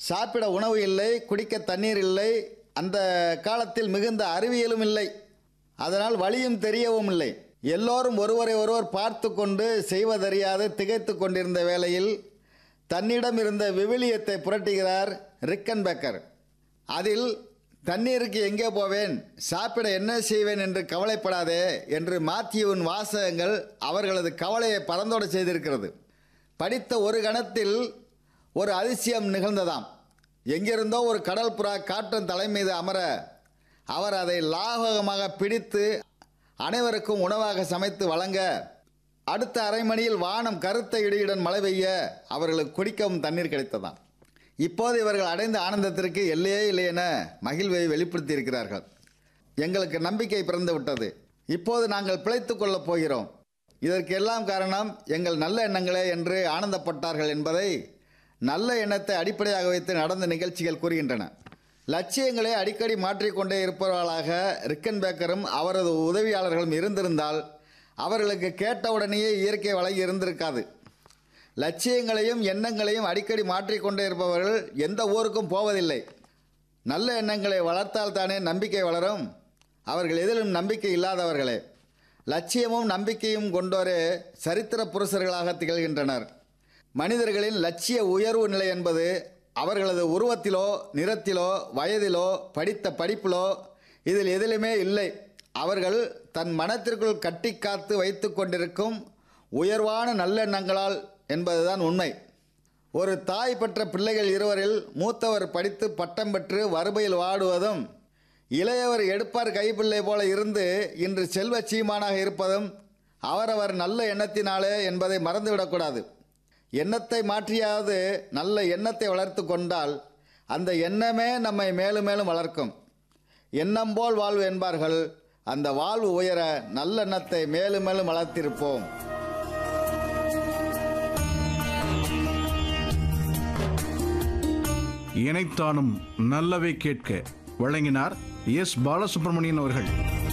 சாப்பிட உணவு இல்லை குடிக்க தண்ணீர் இல்லை அந்த காலத்தில் மிகுந்த அறிவியலும் இல்லை அதனால் வழியும் தெரியவும் இல்லை எல்லோரும் ஒருவரை ஒருவர் பார்த்து கொண்டு செய்வதறியாது திகைத்து கொண்டிருந்த வேளையில் தன்னிடம் இருந்த விவிலியத்தை புரட்டுகிறார் ரிக்கன் பேக்கர் அதில் தண்ணீருக்கு எங்கே போவேன் சாப்பிட என்ன செய்வேன் என்று கவலைப்படாதே என்று மாத்தியுவின் வாசகங்கள் அவர்களது கவலையை பறந்தோட செய்திருக்கிறது படித்த ஒரு கணத்தில் ஒரு அதிசயம் நிகழ்ந்ததாம் எங்கிருந்தோ ஒரு கடல் புறா காற்றின் தலை மீது அமர அவர் அதை லாகவமாக பிடித்து அனைவருக்கும் உணவாக சமைத்து வழங்க அடுத்த அரை மணியில் வானம் கருத்த இடியுடன் மழை பெய்ய அவர்களுக்கு குடிக்கவும் தண்ணீர் கிடைத்ததாம் இப்போது இவர்கள் அடைந்த ஆனந்தத்திற்கு எல்லையே இல்லை என மகிழ்வை வெளிப்படுத்தி இருக்கிறார்கள் எங்களுக்கு நம்பிக்கை பிறந்து விட்டது இப்போது நாங்கள் பிழைத்துக் கொள்ளப் போகிறோம் இதற்கு எல்லாம் காரணம் எங்கள் நல்ல எண்ணங்களே என்று ஆனந்தப்பட்டார்கள் என்பதை நல்ல எண்ணத்தை அடிப்படையாக வைத்து நடந்த நிகழ்ச்சிகள் கூறுகின்றன லட்சியங்களை அடிக்கடி மாற்றிக்கொண்டே இருப்பவர்களாக ரிக்கன் பேக்கரும் அவரது உதவியாளர்களும் இருந்திருந்தால் அவர்களுக்கு கேட்டவுடனேயே இயற்கை வழங்கி இருந்திருக்காது லட்சியங்களையும் எண்ணங்களையும் அடிக்கடி மாற்றிக்கொண்டே இருப்பவர்கள் எந்த ஊருக்கும் போவதில்லை நல்ல எண்ணங்களை வளர்த்தால் தானே நம்பிக்கை வளரும் அவர்கள் எதிலும் நம்பிக்கை இல்லாதவர்களே லட்சியமும் நம்பிக்கையும் கொண்டோரே சரித்திர புருஷர்களாக திகழ்கின்றனர் மனிதர்களின் லட்சிய உயர்வு நிலை என்பது அவர்களது உருவத்திலோ நிறத்திலோ வயதிலோ படித்த படிப்பிலோ இதில் எதிலுமே இல்லை அவர்கள் தன் மனத்திற்குள் கட்டி காத்து வைத்து கொண்டிருக்கும் உயர்வான நல்லெண்ணங்களால் என்பதுதான் உண்மை ஒரு தாய் பெற்ற பிள்ளைகள் இருவரில் மூத்தவர் படித்து பட்டம் பெற்று வறுமையில் வாடுவதும் இளையவர் எடுப்பார் கைப்பிள்ளை போல இருந்து இன்று செல்வ சீமானாக இருப்பதும் அவரவர் நல்ல எண்ணத்தினாலே என்பதை மறந்துவிடக்கூடாது எண்ணத்தை மாற்றியாவது நல்ல எண்ணத்தை வளர்த்து கொண்டால் அந்த எண்ணமே நம்மை மேலும் மேலும் வளர்க்கும் எண்ணம் போல் வாழ்வு என்பார்கள் அந்த வாழ்வு உயர நல்லெண்ணத்தை மேலும் மேலும் வளர்த்திருப்போம் இணைத்தானும் நல்லவை கேட்க வழங்கினார் எஸ் பாலசுப்ரமணியன் அவர்கள்